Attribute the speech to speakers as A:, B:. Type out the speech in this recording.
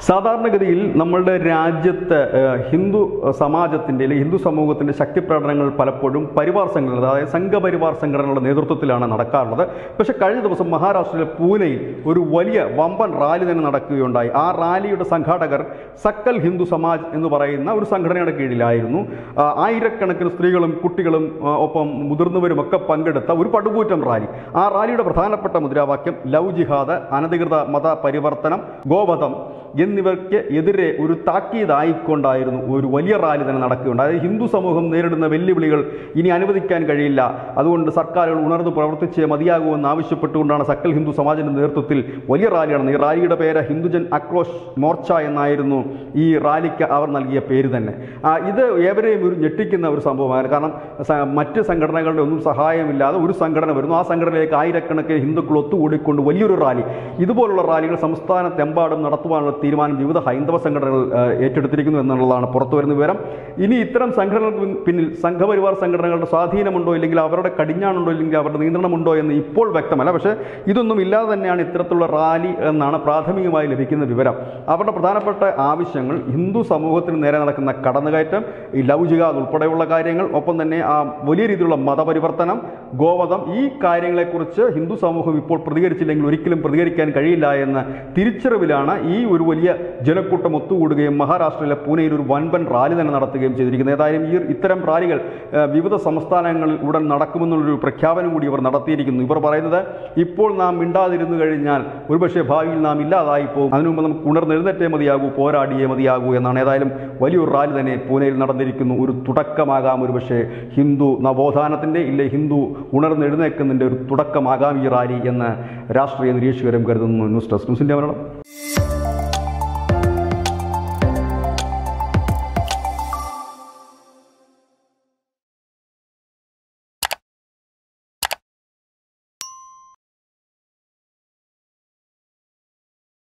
A: സാധാരണഗതിയിൽ നമ്മളുടെ രാജ്യത്ത് ഏഹ്, ഹിന്ദു സമാജത്തിൻ്റെ അല്ലെങ്കിൽ ഹിന്ദു സമൂഹത്തിൻ്റെ ശക്തി പ്രകടനങ്ങൾ പലപ്പോഴും പരിവാർ സംഘടന അതായത് സംഘപരിവാർ സംഘടനകളുടെ നേതൃത്വത്തിലാണ് നടക്കാറുള്ളത് പക്ഷേ കഴിഞ്ഞ ദിവസം മഹാരാഷ്ട്രയിലെ പൂനെയിൽ ഒരു വലിയ വമ്പൻ റാലി തന്നെ നടക്കുകയുണ്ടായി ആ റാലിയുടെ സംഘാടകർ സക്കൽ ഹിന്ദു സമാജ് എന്ന് പറയുന്ന ഒരു സംഘടനയുടെ കീഴിലായിരുന്നു ആ, ആയിരക്കണക്കിന് സ്ത്രീകളും കുട്ടികളും ആ, ഒപ്പം മുതിർന്നവരും ഒക്കെ പങ്കെടുത്ത ഒരു പടുകൂറ്റം റാലി ആ റാലിയുടെ പ്രധാനപ്പെട്ട മുദ്രാവാക്യം ലവ് ജിഹാദ് അനധികൃത മത പരിവർത്തനം ഗോവധം എന്നിവയ്ക്ക് എതിരെ ഒരു താക്കീതായിക്കൊണ്ടായിരുന്നു ഒരു വലിയ റാലി തന്നെ നടക്കുകയുണ്ട് അതായത് ഹിന്ദു സമൂഹം നേരിടുന്ന വെല്ലുവിളികൾ ഇനി അനുവദിക്കാൻ കഴിയില്ല അതുകൊണ്ട് സർക്കാരുകൾ ഉണർന്ന് പ്രവർത്തിച്ചേ മതിയാകൂ എന്ന് ആവശ്യപ്പെട്ടുകൊണ്ടാണ് സക്കൽ ഹിന്ദു സമാജിന്റെ നേതൃത്വത്തിൽ വലിയ റാലി നടന്നത് ഈ റാലിയുടെ പേര് ഹിന്ദുജൻ അക്രോഷ് മോർച്ച എന്നായിരുന്നു ഈ റാലിക്ക് അവർ നൽകിയ പേര് തന്നെ ആ, ഇത് ഏവരെയും ഒരു ഞെട്ടിക്കുന്ന ഒരു സംഭവമാണ് കാരണം സ- മറ്റ് സംഘടനകളുടെ ഒന്നും സഹായമില്ലാതെ ഒരു സംഘടന വരുന്നു ആ സംഘടനയിലേക്ക് ആയിരക്കണക്കിന് ഹിന്ദുക്കൾ ഒത്തുകൂടിക്കൊണ്ട് വലിയൊരു റാലി ഇതുപോലുള്ള റാലികൾ സംസ്ഥാനത്തെമ്പാടും നടത്തുവാനുള്ള തീരുമാനം വിവിധ ഹൈന്ദവ സംഘടനകൾ ആ, ഏറ്റെടുത്തിരിക്കുന്നു എന്നുള്ളതാണ് പുറത്തു വരുന്ന വിവരം ഇനി ഇത്തരം സംഘടനകൾക്ക് പിന്നിൽ സംഘപരിവാർ സംഘടനകളുടെ സ്വാധീനമുണ്ടോ ഇല്ലെങ്കിൽ അവരുടെ കടിഞ്ഞാണുണ്ടോ ഇല്ലെങ്കിൽ അവരുടെ നിയന്ത്രണമുണ്ടോ എന്ന് ഇപ്പോൾ വ്യക്തമല്ല പക്ഷേ ഇതൊന്നും ഇല്ലാതെ തന്നെയാണ് ഇത്തരത്തിലുള്ള റാലി എന്നാണ് പ്രാഥമികമായി ലഭിക്കുന്ന വിവരം അവരുടെ പ്രധാനപ്പെട്ട ആവശ്യങ്ങൾ ഹിന്ദു സമൂഹത്തിന് നേരെ നടക്കുന്ന കടന്നുകയറ്റം ഈ ലവ് ജിഹാദ് ഉൾപ്പെടെയുള്ള കാര്യങ്ങൾ ഒപ്പം തന്നെ ആ വലിയ രീതിയിലുള്ള മതപരിവർത്തനം ഗോവധം ഈ കാര്യങ്ങളെക്കുറിച്ച് ഹിന്ദു സമൂഹം ഇപ്പോൾ പ്രതികരിച്ചില്ലെങ്കിൽ ഒരിക്കലും പ്രതികരിക്കാൻ കഴിയില്ല എന്ന തിരിച്ചറിവിലാണ് ഈ ഒരു വലിയ ജനക്കൂട്ടം ഒത്തുകൂടുകയും മഹാരാഷ്ട്രയിലെ പൂനെയിൽ ഒരു വൻപൻ റാലി തന്നെ നടത്തുകയും ചെയ്തിരിക്കുന്നത് ഏതായാലും ഈ ഇത്തരം റാലികൾ ഏഹ്, വിവിധ സംസ്ഥാനങ്ങളിൽ ഉടൻ നടക്കുമെന്നുള്ളൊരു പ്രഖ്യാപനം കൂടി ഇവർ നടത്തിയിരിക്കുന്നു ഇവർ പറയുന്നത് ഇപ്പോൾ നാം മിണ്ടാതിരുന്നു കഴിഞ്ഞാൽ ഒരുപക്ഷെ ഭാവിയിൽ നാം ഇല്ലാതായി പോകും അതിനു മുമ്പ് നമുക്ക് ഉണർന്നെഴുന്നേറ്റേ മതിയാകൂ പോരാടിയേ മതിയാകൂ എന്നാണ് ഏതായാലും വലിയൊരു റാലി തന്നെ പൂനെയിൽ നടന്നിരിക്കുന്നു ഒരു തുടക്കമാകാം ഒരുപക്ഷെ ഹിന്ദു നവോത്ഥാനത്തിൻ്റെ ഇല്ലെ ഹിന്ദു ഉണർന്നെഴുന്നേൽക്കുന്നതിൻ്റെ ഒരു തുടക്കമാകാം ഈ റാലി എന്ന് രാഷ്ട്രീയ നിരീക്ഷകരും കരുതുന്നു ന്യൂസ് ഡെസ്ക് ന്യൂസിൻ്റെ മരണം